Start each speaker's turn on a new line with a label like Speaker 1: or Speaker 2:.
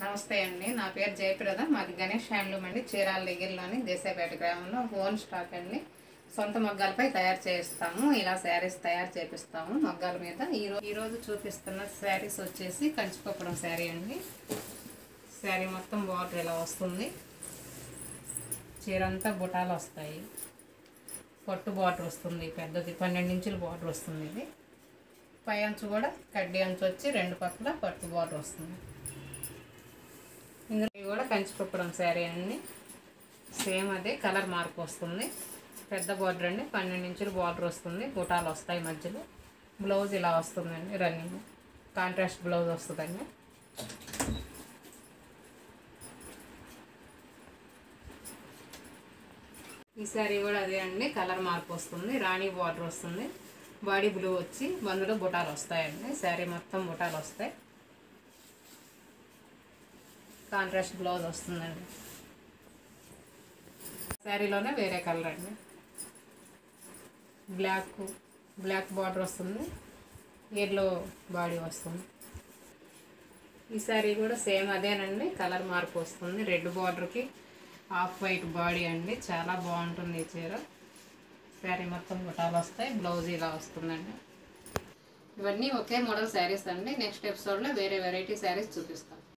Speaker 1: నమస్తే అండి నా పేరు జయప్రద మాది గణేష్ హ్యాండ్లూమ్ అండి చీరాల దగ్గరలోని దేశాపేట గ్రామంలో ఓన్ స్టాక్ అండి సొంత మొగ్గాలపై తయారు చేస్తాము ఇలా శారీస్ తయారు చేపిస్తాము మొగ్గాల మీద ఈరోజు ఈరోజు చూపిస్తున్న శారీస్ వచ్చేసి కంచిపప్పడం శారీ అండి శారీ మొత్తం బార్డర్ ఇలా వస్తుంది చీర అంతా బుటాలు వస్తాయి పట్టు బార్డర్ వస్తుంది పెద్దది పన్నెండు ఇంచుల బార్డర్ వస్తుంది ఇది పై అంచు కూడా కడ్డీ అంచు వచ్చి రెండు పక్కల పట్టు బార్డర్ వస్తుంది ఇందులో ఇవి కూడా కంచి కుప్పడం శారీ అండి సేమ్ అదే కలర్ మార్పు వస్తుంది పెద్ద బార్డర్ అండి పన్నెండు ఇంచులు బార్డర్ వస్తుంది బుటాలు వస్తాయి మధ్యలో బ్లౌజ్ ఇలా వస్తుందండి రన్నింగ్ కాంట్రాస్ట్ బ్లౌజ్ వస్తుందండి ఈ శారీ కూడా అదే అండి కలర్ మార్పు వస్తుంది రాణి బార్డర్ వస్తుంది బాడీ బ్లూ వచ్చి అందులో బుటాలు వస్తాయండి శారీ మొత్తం బుటాలు వస్తాయి కాంట్రాస్ట్ బ్లౌజ్ వస్తుందండి శారీలోనే వేరే కలర్ అండి బ్లాక్ బ్లాక్ బార్డర్ వస్తుంది ఎల్లో బాడీ వస్తుంది ఈ శారీ కూడా సేమ్ అదేనండి కలర్ మార్పు వస్తుంది రెడ్ బార్డర్కి ఆఫ్ వైట్ బాడీ అండి చాలా బాగుంటుంది ఈ చీర శారీ మొత్తం బుటాలు వస్తాయి బ్లౌజ్ ఇలా వస్తుందండి ఇవన్నీ ఒకే మోడల్ శారీస్ అండి నెక్స్ట్ ఎపిసోడ్లో వేరే వెరైటీ శారీస్ చూపిస్తాను